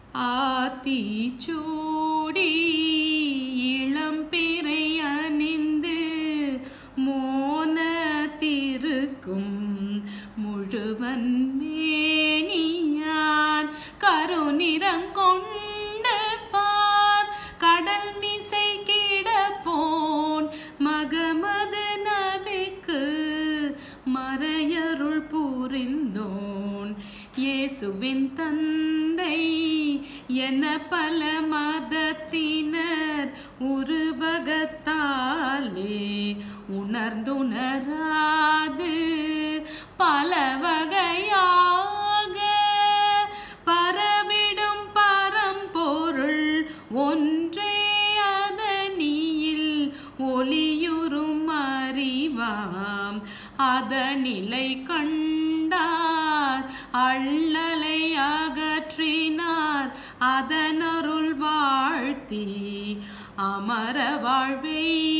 ஆத்திச்சூடி இளம்பிறை அணிந்து மோனத்திருக்கும் முழுவன் மேனியான் கருநிறம் கொண்டு பார் கடல் மிசை கிடப்போன் மகமது நபிக்கு மறையருள் புரிந்தோன் இயேசுவின் தந்தை என பல மதத்தினர் உருவகத்தாலே உணர்ந்துணராது பல வகையாக பரவிடும் பரம்பொருள் ஒன்றே அதனியில் ஒளியுறும் அறிவாம் அதனிலை கண்டார் அள்ளலை அகற்றினார் அதனருள் வாழ்த்தி அமர வாழ்வை